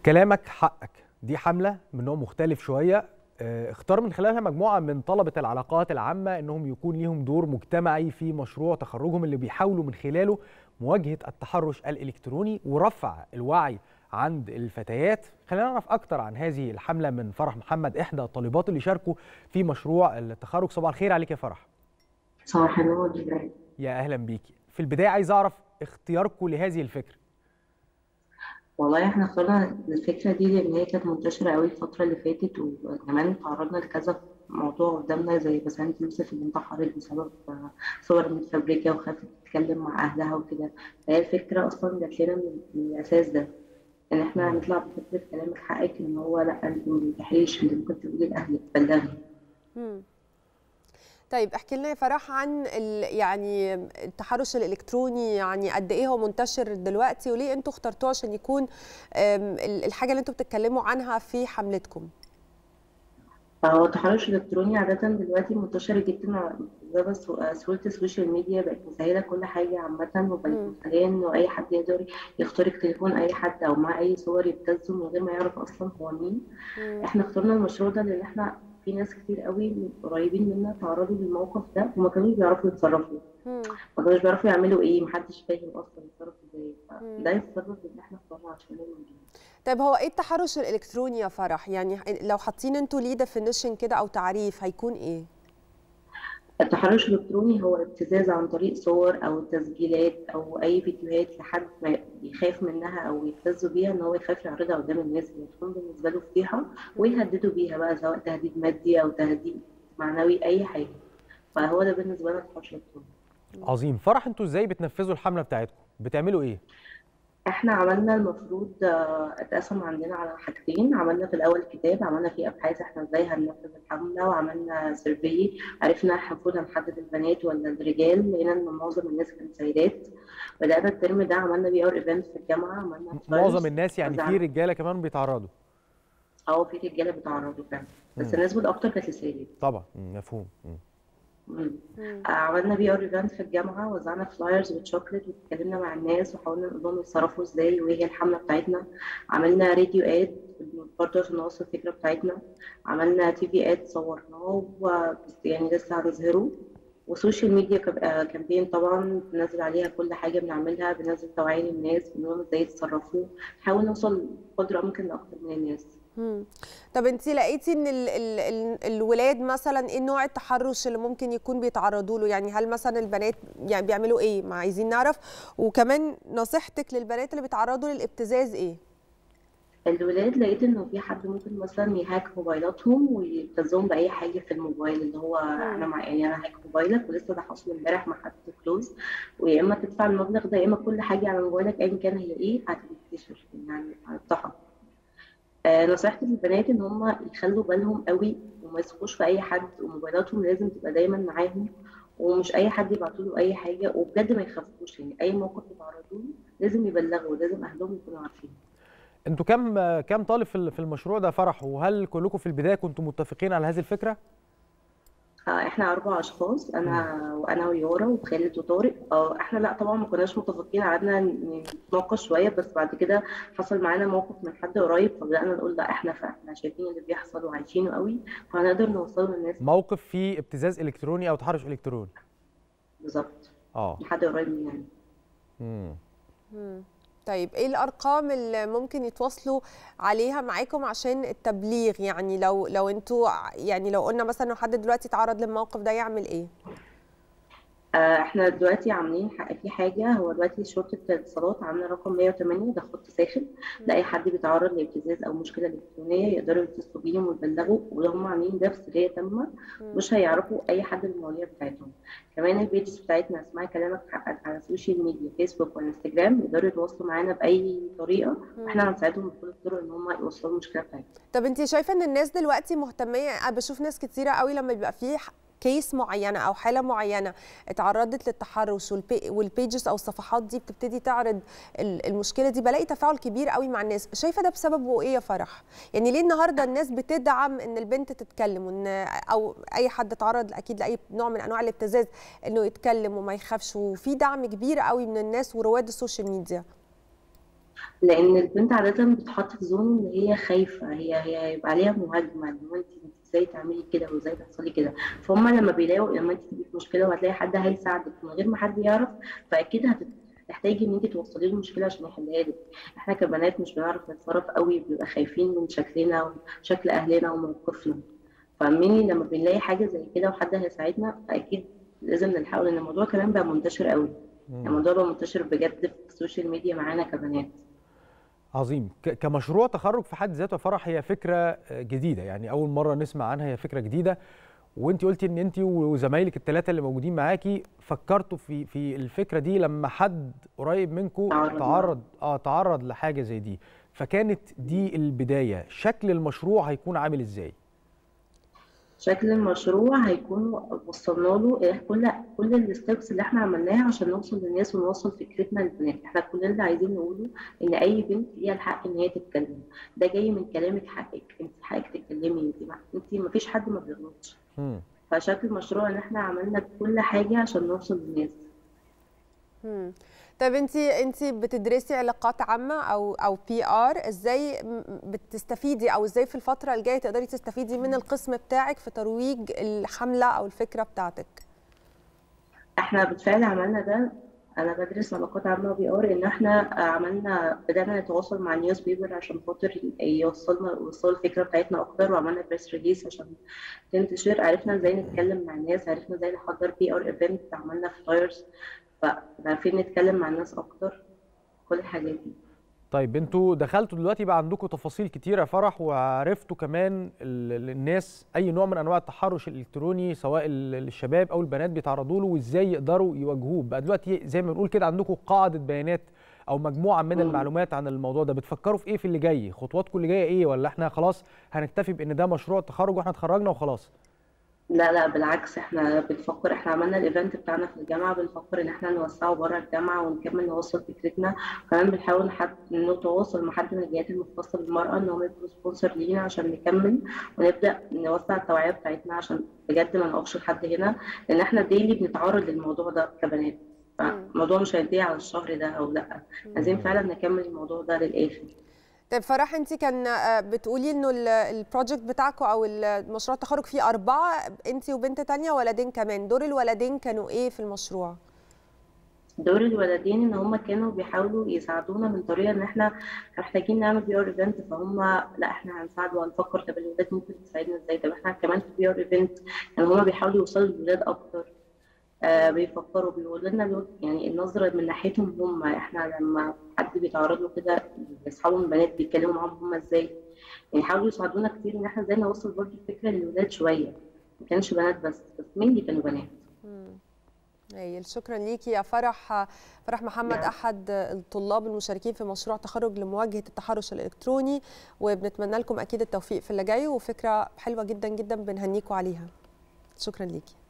كلامك حقك دي حملة من نوع مختلف شوية آه، اختار من خلالها مجموعة من طلبة العلاقات العامة انهم يكون ليهم دور مجتمعي في مشروع تخرجهم اللي بيحاولوا من خلاله مواجهة التحرش الإلكتروني ورفع الوعي عند الفتيات خلينا نعرف أكتر عن هذه الحملة من فرح محمد إحدى الطالبات اللي شاركوا في مشروع التخرج صباح الخير عليك يا فرح صباح النور ازيك يا أهلا بيكي في البداية عايز أعرف اختياركم لهذه الفكرة والله احنا اخترنا الفكرة دي لأن هي كانت منتشرة قوي الفترة اللي فاتت وكمان تعرضنا لكذا موضوع قدامنا زي بسنت يوسف اللي انتحرت بسبب آه، صور متفبركة وخافت تتكلم مع أهلها وكده فهي الفكرة أصلا جات لنا من من الأساس ده إن احنا نطلع بفكرة كلامك حقك إن هو لأ أنت ما تنتحريش أنت ممكن تقولي لأهلك بلغي مم. طيب احكي لنا يا فرح عن ال- يعني التحرش الالكتروني يعني قد ايه هو منتشر دلوقتي وليه انتوا اخترتوه عشان يكون آم، ال- الحاجه اللي انتوا بتتكلموا عنها في حملتكم فهو التحرش الإلكتروني عادة دلوقتي منتشر جدا بسبب سو- سهولة السوشيال ميديا بقت مسهلة كل حاجة عامة وبقت مم. مسهلة إنه أي حد يقدر يخترق تليفون أي حد أو مع أي صور يبتزه من غير ما يعرف أصلا هو مين مم. إحنا اخترنا المشروع ده لأن إحنا في ناس كتير قوي من قريبين منا تعرضوا للموقف ده وما كانوش بيعرفوا يتصرفوا مم. ما كانوش بيعرفوا يعملوا إيه محدش فاهم أصلا يتصرف إزاي مم. فده السبب اللي إحنا اخترنا عشان الموضوع طيب هو ايه التحرش الالكتروني يا فرح يعني لو حاطين انتوا ليه ديفينيشن كده او تعريف هيكون ايه التحرش الإلكتروني هو ابتزاز عن طريق صور أو تسجيلات أو أي فيديوهات لحد ما يخاف منها أو يبتزوا بيها إن هو يخاف يعرضها قدام الناس اللي تكون بالنسبة له فضيحة ويهددوا بيها بقى سواء تهديد مادي أو تهديد معنوي أي حاجة فهو ده بالنسبة لنا التحرش الإلكتروني عظيم فرح انتوا ازاي بتنفذوا الحملة بتاعتكم بتعملوا ايه احنا عملنا المفروض آه، اتقسم عندنا على حاجتين عملنا في الاول كتاب عملنا فيه ابحاث احنا ازاي هننفذ الحمله وعملنا سيرفي عرفنا احنا المفروض هنحدد البنات ولا الرجال لقينا ان معظم الناس كانت سيدات بدانا الترم ده عملنا بي ار ايفنت في الجامعه عملنا معظم flyers، الناس يعني في وزعنا. رجالة كمان بيتعرضوا اه في رجاله بيتعرضوا فعلا بس مم. النسبه الاكتر كانت للسيدات طبعا مم، مفهوم مم. مم. مم. آه، عملنا بي ار ايفنت في الجامعه وزعنا فلايرز وتشوكلت واتكلمنا مع الناس وحاولنا نقول لهم يتصرفوا ازاي وايه هي الحمله بتاعتنا عملنا راديو اد برضه عشان نوصل الفكره بتاعتنا عملنا تي في اد صورناه وبس يعني لسه هنظهره وسوشيال ميديا كامبين طبعا بننزل عليها كل حاجه بنعملها بننزل توعيه للناس بنقول لهم ازاي يتصرفوا نحاول نوصل قدر ممكن لاكتر من الناس مم. طب انت لقيتي ان ال ال ال الولاد مثلا ايه نوع التحرش اللي ممكن يكون بيتعرضوا له يعني هل مثلا البنات يعني بيعملوا ايه ما عايزين نعرف وكمان نصيحتك للبنات اللي بيتعرضوا للابتزاز ايه الولاد لقيت انه في حد ممكن مثلا يهاك موبايلاتهم ويبتزهم باي حاجه في الموبايل اللي هو انا مع يعني انا هاك موبايلك ولسه ده حصل امبارح مع حد كلوز ويا اما تدفع المبلغ ده يا اما كل حاجه على موبايلك ايا كان هي ايه هتنتشر يعني هتضحك آه نصيحتي للبنات ان هم يخلوا بالهم قوي وما يثقوش في اي حد وموبايلاتهم لازم تبقى دايما معاهم ومش اي حد يبعتوا له اي حاجه وبجد ما يخافوش يعني اي موقف يتعرضوا له لازم يبلغوا لازم اهلهم يكونوا عارفين انتوا كام كام طالب في ال- في المشروع ده فرح وهل كلكم في البداية كنتوا متفقين على هذه الفكرة آه، احنا اربع اشخاص انا وانا ويورا وخالد وطارق اه احنا لا طبعا ما كناش متفقين قعدنا نتناقش شويه بس بعد كده حصل معانا موقف من حد قريب فبدانا نقول لا احنا فاحنا شايفين اللي بيحصل وعايشينه قوي فهنقدر نوصله للناس موقف فيه ابتزاز الكتروني او تحرش الكتروني بالظبط اه لحد قريب مننا مم. مم. طيب ايه الارقام اللي ممكن يتواصلوا عليها معاكم عشان التبليغ يعني لو لو انتوا ع- يعني لو قلنا مثلا لو حد دلوقتي اتعرض للموقف ده يعمل ايه آه، احنا دلوقتي عاملين ح- في حاجه هو دلوقتي شرطه الاتصالات عامله رقم 108 ده خط ساخن لاي حد بيتعرض لابتزاز او مشكله الكترونيه يقدروا يتصلوا بيهم ويبلغوا ولو هم عاملين ده في سريه تامه مش هيعرفوا اي حد من المواضيع بتاعتهم كمان البيجز بتاعتنا اسمها كلامك حقك على السوشيال ميديا فيسبوك وانستجرام يقدروا يتواصلوا معانا باي طريقه واحنا هنساعدهم بكل الطرق ان هم يوصلوا المشكله بتاعتهم طب انت شايفه ان الناس دلوقتي مهتميه انا بشوف ناس كتيره قوي لما بيبقى في ح- كيس معينه او حاله معينه اتعرضت للتحرش والبي والبيجز او الصفحات دي بتبتدي تعرض ال- المشكله دي بلاقي تفاعل كبير قوي مع الناس شايفه ده بسببه ايه يا فرح يعني ليه النهارده الناس بتدعم ان البنت تتكلم وان او اي حد اتعرض اكيد لاي نوع من انواع الابتزاز انه يتكلم وما يخافش وفي دعم كبير قوي من الناس ورواد السوشيال ميديا لان البنت عاده بتتحط في زون ان هي خايفه هي هي هيبقى عليها مهاجمه ان هو انت انت ازاي تعملي كده وازاي تحصلي كده فهم لما بيلاقوا لما انت تبقي في مشكله وهتلاقي حد هيساعدك من غير ما حد يعرف فاكيد هتحتاجي ان انت توصلي له المشكله عشان يحلها لك احنا كبنات مش بنعرف نتصرف قوي بنبقى خايفين من شكلنا وشكل اهلنا وموقفنا فاهميني لما بنلاقي حاجه زي كده وحد هيساعدنا فاكيد لازم نحاول ان الموضوع كمان بقى منتشر قوي الموضوع بقى منتشر بجد في السوشيال ميديا معانا كبنات عظيم كمشروع تخرج في حد ذاته فرح هي فكره جديده يعني اول مره نسمع عنها هي فكره جديده وانت قلتي ان انت وزمايلك الثلاثه اللي موجودين معاكي فكرتوا في في الفكره دي لما حد قريب منكم تعرض اه تعرض لحاجه زي دي فكانت دي البدايه شكل المشروع هيكون عامل ازاي شكل المشروع هيكون وصلنا له كل كل الستبس اللي احنا عملناها عشان نوصل للناس ونوصل فكرتنا للبنات احنا كل اللي عايزين نقوله ان اي بنت ليها الحق ان هي تتكلم ده جاي من كلامك حقك انت حقك تتكلمي انت ما انت ما فيش حد ما بيغلطش فشكل المشروع ان احنا عملنا كل حاجه عشان نوصل للناس مم. طيب انت انت بتدرسي علاقات عامه او او بي ار ازاي بتستفيدي او ازاي في الفتره الجايه تقدري تستفيدي من القسم بتاعك في ترويج الحمله او الفكره بتاعتك احنا بالفعل عملنا ده انا بدرس علاقات عامه وبي ار ان احنا عملنا بدانا نتواصل مع النيوز بيبر عشان خاطر يوصلنا يوصلوا الفكره بتاعتنا اكتر وعملنا بريس ريليس عشان تنتشر عرفنا ازاي نتكلم مع الناس عرفنا ازاي نحضر بي ار ايفنت عملنا فلايرز فعارفين نتكلم مع الناس اكتر كل الحاجات دي طيب انتوا دخلتوا دلوقتي بقى عندكم تفاصيل كتيره يا فرح وعرفتوا كمان الناس اي نوع من انواع التحرش الالكتروني سواء الشباب او البنات بيتعرضوا له وازاي يقدروا يواجهوه بقى دلوقتي زي ما بنقول كده عندكم قاعده بيانات او مجموعه من المعلومات عن الموضوع ده بتفكروا في ايه في اللي جاي خطواتكم اللي جايه ايه ولا احنا خلاص هنكتفي بان ده مشروع تخرج واحنا اتخرجنا وخلاص لا لا بالعكس احنا بنفكر احنا عملنا الايفنت بتاعنا في الجامعه بنفكر ان احنا نوسعه بره الجامعه ونكمل نوصل فكرتنا كمان بنحاول حد نتواصل مع حد من الجهات المختصه بالمراه ان هم يكونوا سبونسر لينا عشان نكمل ونبدا نوسع التوعيه بتاعتنا عشان بجد ما نقفش لحد هنا لان احنا ديلي بنتعرض للموضوع ده كبنات فالموضوع مش هينتهي على الشهر ده او لا عايزين فعلا نكمل الموضوع ده للاخر طيب فرح انت كان بتقولي انه البروجكت بتاعكم او مشروع التخرج فيه اربعه انت وبنت تانية ولدين كمان دور الولدين كانوا ايه في المشروع دور الولدين ان هم كانوا بيحاولوا يساعدونا من طريقه ان احنا محتاجين نعمل بي ار ايفنت فهم لا احنا هنساعد وهنفكر طب الولاد ممكن تساعدنا ازاي طب احنا كمان في بي ار ايفنت يعني هم بيحاولوا يوصلوا للولاد اكتر آه بيفكروا بيقولوا لنا يعني النظره من ناحيتهم هم احنا لما حد بيتعرض له كده اصحابهم البنات بيتكلموا معاهم هم ازاي يعني حاولوا يساعدونا كتير ان احنا ازاي نوصل برضه الفكره للولاد شويه ما كانش بنات بس بس مين اللي كانوا بنات هايل شكرا ليكي يا فرح فرح محمد نعم. احد الطلاب المشاركين في مشروع تخرج لمواجهه التحرش الالكتروني وبنتمنى لكم اكيد التوفيق في اللي جاي وفكره حلوه جدا جدا بنهنيكم عليها شكرا ليكي